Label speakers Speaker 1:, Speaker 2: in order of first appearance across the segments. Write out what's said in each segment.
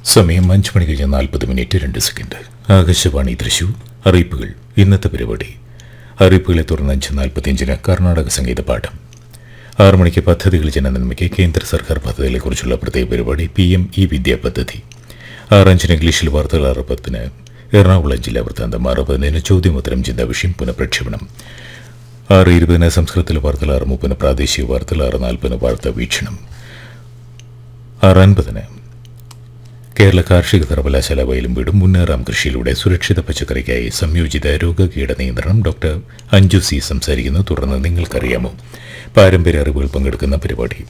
Speaker 1: സമയം അഞ്ച് മണി കഴിഞ്ഞ് നാൽപ്പത് മിനിറ്റ് രണ്ട് സെക്കൻഡ് ആകാശവാണി തൃശൂർ അറിയിപ്പുകൾ ഇന്നത്തെ പരിപാടി അറിയിപ്പുകളെ തുടർന്ന് അഞ്ച് നാൽപ്പത്തിയഞ്ചിന് കർണാടക സംഗീത പാഠം ആറു മണിക്ക് പദ്ധതികൾ ജനനന്മയ്ക്ക് കേന്ദ്ര സർക്കാർ പദ്ധതികളെക്കുറിച്ചുള്ള പ്രത്യേക പരിപാടി പി എം ഇ വിദ്യാ പദ്ധതി ആറഞ്ചിന് ഇംഗ്ലീഷിൽ വാർത്തകൾ ആറ് പത്തിന് എറണാകുളം ജില്ലാ വൃത്താന്തം ആറ് പതിനേഴിന് ചോദ്യോത്തരം ചിന്താ വിഷയം പുനഃപ്രക്ഷേപണം ആറ് ഇരുപതിന് സംസ്കൃതത്തിൽ വാർത്തകൾ ആറ് മുപ്പതിന് പ്രാദേശിക വാർത്തകൾ ആറ് നാൽപ്പതിന് വാർത്താ വീക്ഷണം ആറ് അൻപതിന് കേരള കാർഷിക സർവകലാശാല വയലും വീടും മുന്നേറാം കൃഷിയിലൂടെ സുരക്ഷിത പച്ചക്കറിക്കായി സംയോജിത രോഗകീട നിയന്ത്രണം ഡോക്ടർ അഞ്ജു സി സംസാരിക്കുന്നു തുടർന്ന് നിങ്ങൾക്കറിയാമോ പാരമ്പര്യ അറിവുകൾ പങ്കെടുക്കുന്ന പരിപാടി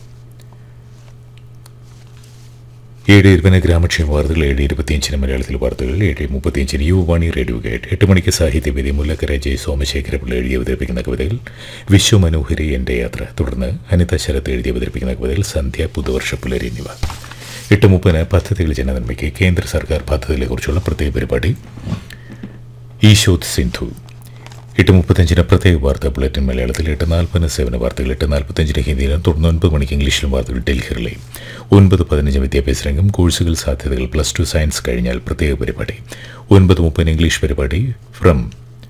Speaker 1: ഏഴ് ഇരുപതിന് ഗ്രാമക്ഷേമ വാർത്തകൾ ഏഴ് ഇരുപത്തിയഞ്ചിന് മലയാളത്തിൽ വാർത്തകൾ ഏഴ് മുപ്പത്തിയഞ്ചിന് യുവാണി റേഡിയോ ഗൈഡ് എട്ട് മണിക്ക് സാഹിത്യവേദി മുല്ലക്കര ജയ് സോമശേഖരപിള്ള എഴുതി അവതരിപ്പിക്കുന്ന കവിതകൾ വിശ്വമനോഹരി എൻ്റെ യാത്ര തുടർന്ന് അനിത ശരത്ത് എഴുതി അവതരിപ്പിക്കുന്ന കവിതകൾ സന്ധ്യ പുതുവർഷ പുലരി എന്നിവ എട്ട് മുപ്പതിന് പദ്ധതികൾ ജനനന്മയ്ക്ക് കേന്ദ്ര സർക്കാർ പദ്ധതികളെക്കുറിച്ചുള്ള പ്രത്യേക പരിപാടി ഈശോത് സിന്ധു എട്ട് മുപ്പത്തഞ്ചിന് പ്രത്യേക വാർത്താ ബുള്ളറ്റിൻ മലയാളത്തിൽ എട്ട് നാൽപ്പതിന് സേവന വാർത്തകൾ എട്ട് നാൽപ്പത്തഞ്ചിന് ഹിന്ദിയിലും തുടർന്ന് ഒൻപത് മണിക്ക് ഇംഗ്ലീഷിലും വാർത്തകൾ ഡൽഹിയിലെ ഒൻപത് പതിനഞ്ച് വിദ്യാഭ്യാസ രംഗം കോഴ്സുകൾ സാധ്യതകൾ പ്ലസ് ടു സയൻസ് കഴിഞ്ഞാൽ പ്രത്യേക പരിപാടി ഒൻപത് മുപ്പതിന് ഇംഗ്ലീഷ് പരിപാടി from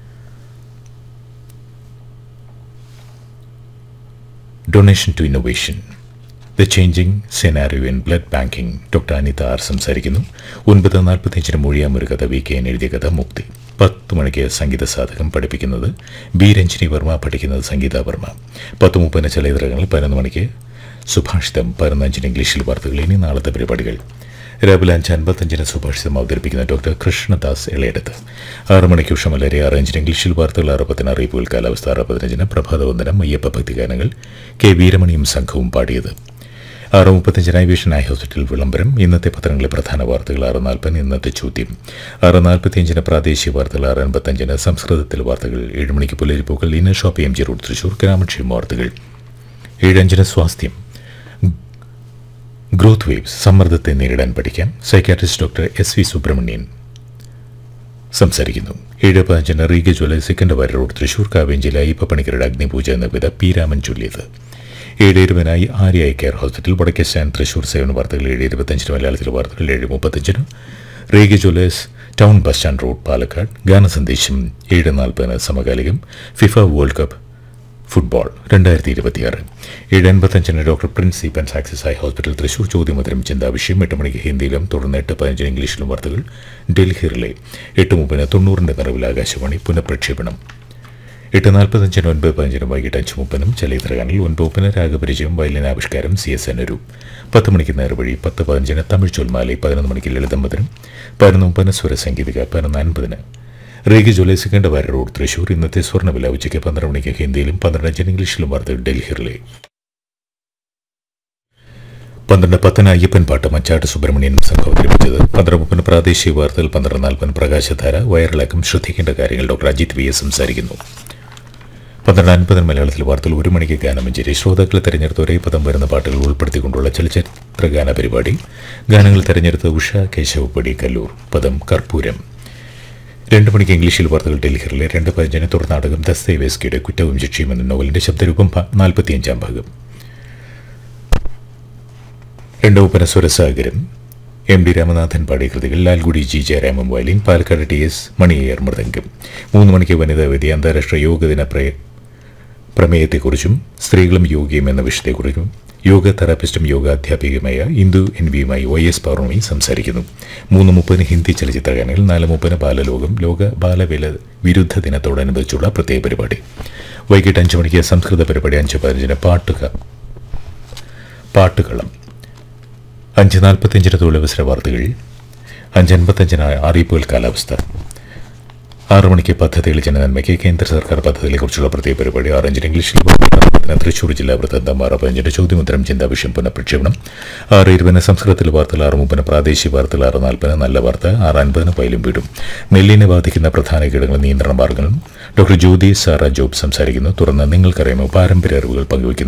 Speaker 1: donation to innovation the changing scenario in blood banking doctor Anitha R സംസാരിക്കുന്നു ഒൻപത് നാൽപ്പത്തിയഞ്ചിന് മൊഴിയാം ഒരു കഥ വി കെ എൻ എഴുതിയ കഥ മുക്തി പത്ത് മണിക്ക് സംഗീത സാധകം പഠിപ്പിക്കുന്നത് ബി രഞ്ജിനി വർമ്മ പഠിക്കുന്നത് സംഗീത വർമ്മ പത്ത് മുപ്പതിന് ചലച്ചിത്രങ്ങൾ പതിനൊന്ന് മണിക്ക് സുഭാഷിതം പതിനൊന്നഞ്ചിന് ഇംഗ്ലീഷിൽ വാർത്തകൾ ഇനി നാളത്തെ പരിപാടികൾ രാവിലെ അഞ്ച് അൻപത്തഞ്ചിന് സുഭാഷിതം അവതരിപ്പിക്കുന്ന ഡോക്ടർ കൃഷ്ണദാസ് ഇളയെടുത്ത് ആറ് മണിക്ക് ഉഷമലരെ ആറ് അഞ്ചിന് ഇംഗ്ലീഷിൽ വാർത്തകൾ ആറ് പത്തിന് അറിയിപ്പുകൾ കാലാവസ്ഥ ആറ് പതിനഞ്ചിന് പ്രഭാതവന്ദനം അയ്യപ്പ ഭക്തിഗാനങ്ങൾ കെ വീരമണിയും സംഘവും പാടിയത് ആറ് മുപ്പത്തഞ്ചിന് ഐവിഷൻ ഐ ഹോസ്പിറ്റൽ വിളംബരം ഇന്നത്തെ പത്രങ്ങളിലെ പ്രധാന വാർത്തകൾ ആറ് നാൽപ്പതിന് ഇന്നത്തെ ചോദ്യം ആറ് നാൽപ്പത്തിയഞ്ചിന് പ്രാദേശിക വാർത്തകൾ ആറ് അൻപത്തഞ്ചിന് സംസ്കൃതത്തിലെ വാർത്തകൾ ഏഴ് മണിക്ക് പുലരിപ്പൂക്കൾ inner shop M G road Thrissur ഗ്രാമക്ഷേമ വാർത്തകൾ ഏഴഞ്ചിന് സ്വാസ്ഥ്യം ഗ്രോത്ത് വേവ്സ് സമ്മർദ്ദത്തെ നേരിടാൻ പഠിക്കാം psychiatrist doctor S V Subramanian സംസാരിക്കുന്നു ഏഴ് പതിനഞ്ചിന് റീഗ ജ്വല്ലേഴ്സ് സിക്കൻഡവാര റോഡ് തൃശൂർ കാവേഞ്ചിലെ അയ്യപ്പ പണിക്കരുടെ അഗ്നിപൂജ എന്ന വിധ പി രാമൻ ചൊല്ലിയത് ഏഴ് ഇരുപതിനായി ആര്യ ഐ കെയർ ഹോസ്പിറ്റൽ വടക്കേ സ്റ്റാൻഡ് തൃശൂർ സേവന വാർത്തകൾ ഏഴ് ഇരുപത്തഞ്ചിന് മലയാളത്തിലെ വാർത്തകൾ ഏഴ് മുപ്പത്തഞ്ചിന് Reega jewellers town bus stand road Palakkad ഗാനസന്ദേശം ഏഴ് നാൽപ്പതിന് സമകാലികം ഫിഫ വേൾഡ് കപ്പ് ഫുട്ബോൾ രണ്ടായിരത്തി ഇരുപത്തിയാറ് ഏഴ് എൺപത്തഞ്ചിന് ഡോക്ടർ പ്രിൻസ് സീപ്പൻ സാക്സസ് ഐ ഹോസ്പിറ്റൽ തൃശൂർ ചോദ്യമതരം ചിന്താവിഷയം എട്ട് മണിക്ക് ഹിന്ദിയിലും തുടർന്ന് എട്ട് പതിനഞ്ചിന് ഇംഗ്ലീഷിലും വാർത്തകൾ ഡൽഹി റിലേ എട്ട് മുപ്പതിന് തൊണ്ണൂറിൻ്റെ നിറവിൽ ആകാശവാണി പുനഃപ്രക്ഷേപണം എട്ട് നാൽപ്പത്തഞ്ചിന് ഒൻപത് പതിനഞ്ചിന് വൈകിട്ട് അഞ്ച് മുപ്പതിനും ചലച്ചിത്രഗാനിൽ ഒൻപത് മുപ്പതിന് രാഗപരിചയം വയലിനാവിഷ്കാരം സി എസ് എൻ ഒരു പത്ത് മണിക്ക് നേർവഴി പത്ത് പതിനഞ്ചിന് തമിഴ് ചൊൽമാലി പതിനൊന്ന് മണിക്ക് ലളിതമ്പതിനും പതിനൊന്ന് മുപ്പതിന് സ്വരസംഗീതിക പതിനൊന്ന് അൻപതിന് റേഗി ജോലി സെക്കൻഡ് വാര റോഡ് തൃശൂർ ഇന്നത്തെ സ്വർണ്ണവില ഉച്ചയ്ക്ക് പന്ത്രണ്ട് മണിക്ക് ഹിന്ദിയിലും പന്ത്രണ്ട് അഞ്ചിന് ഇംഗ്ലീഷിലും വാർത്തകൾ ഡൽഹിയിലെ പന്ത്രണ്ട് പത്തിന് അയ്യപ്പൻ പാട്ട് മച്ചാട്ട് സുബ്രഹ്മണ്യനും സംഘം അവതരിപ്പിച്ചത് പന്ത്രണ്ട് മുപ്പതിന് പ്രാദേശിക വാർത്തകൾ പന്ത്രണ്ട് നാൽപ്പതിന് പ്രകാശധാര വയറിളക്കം ശ്രദ്ധിക്കേണ്ട കാര്യങ്ങൾ ഡോക്ടർ അജിത് വി എസ് സംസാരിക്കുന്നു പന്ത്രണ്ട് അൻപതിന് മലയാളത്തിൽ വാർത്തകൾ ഒരു മണിക്ക് ഗാനമഞ്ചേരി ശ്രോതാക്കളെ തെരഞ്ഞെടുത്ത ഒരേ പദം വരുന്ന പാട്ടുകൾ ഉൾപ്പെടുത്തിക്കൊണ്ടുള്ള ചലച്ചിത്ര ഗാന പരിപാടി ഗാനങ്ങൾ തെരഞ്ഞെടുത്ത ഉഷ കേശവപ്പടി കല്ലൂർ പദം കർപ്പൂരം രണ്ട് മണിക്ക് ഇംഗ്ലീഷിൽ വാർത്തകൾ ഡൽഹിയിലെ രണ്ട് പതിനഞ്ചിന് തുടർനാടകം ദസ്തേവേസ്കിയുടെ കുറ്റവും ശിക്ഷയും എന്ന നോവലിന്റെ ശബ്ദരൂപം നാൽപ്പത്തിയഞ്ചാം ഭാഗം രണ്ട് മുപ്പന സ്വരസാഗരം എം ഡി രാമനാഥൻ പാടിയ കൃതികൾ Lalgudi G Jayaraman violin Palakkad T S Maniyar mridangam മൂന്ന് മണിക്ക് വനിതാ വേദി അന്താരാഷ്ട്ര യോഗ ദിന പ്രേ പ്രമേയത്തെക്കുറിച്ചും സ്ത്രീകളും യോഗയും എന്ന വിഷയത്തെക്കുറിച്ചും യോഗ തെറാപ്പിസ്റ്റും യോഗ അധ്യാപികയുമായ ഇന്ദു എൻ വിയുമായി വൈ എസ് പൗർണമി സംസാരിക്കുന്നു മൂന്ന് മുപ്പതിന് ഹിന്ദി ചലച്ചിത്ര ഗാനങ്ങൾ നാല് മുപ്പതിന് ബാലലോകം ലോക ബാലവില വിരുദ്ധ ദിനത്തോടനുബന്ധിച്ചുള്ള പ്രത്യേക പരിപാടി വൈകിട്ട് അഞ്ച് മണിക്ക് സംസ്കൃത പരിപാടി അഞ്ച് പതിനഞ്ചിന് പാട്ടുക പാട്ടുകളം അഞ്ച് നാൽപ്പത്തിയഞ്ചിന് തൊഴിലവസര വാർത്തകൾ അഞ്ച് അൻപത്തഞ്ചിന് അറിയിപ്പുകൾ കാലാവസ്ഥ ആറ് മണിക്ക് പദ്ധതികൾ ജനനന്മയ്ക്ക് കേന്ദ്ര സർക്കാർ പദ്ധതികളെക്കുറിച്ചുള്ള പ്രത്യേക പരിപാടി ആറഞ്ചിന് ഇംഗ്ലീഷിൽ വാർത്തകൾ തൃശൂർ ജില്ലാ വൃത്തന്തം ആറ് പതിനഞ്ചിന് ചോദ്യോത്തരം ചിന്താ വിഷയം പുനഃപ്രക്ഷേപണം ആറ് ഇരുപതിന് സംസ്കൃതത്തിൽ വാർത്തകൾ ആറ് മുപ്പതിന് പ്രാദേശിക വാർത്തകൾ ആറ് നാൽപ്പതിന് നല്ല വാർത്ത ആറ് അൻപതിന് വയലും വീടും നെല്ലിനെ ബാധിക്കുന്ന പ്രധാന കീടങ്ങൾ നിയന്ത്രണ മാർഗങ്ങളും ഡോക്ടർ ജ്യോതി സാറ ജോബ് സംസാരിക്കുന്നു തുടർന്ന് നിങ്ങൾക്കറിയാമോ പാരമ്പര്യ അറിവുകൾ പങ്കുവയ്ക്കുന്നു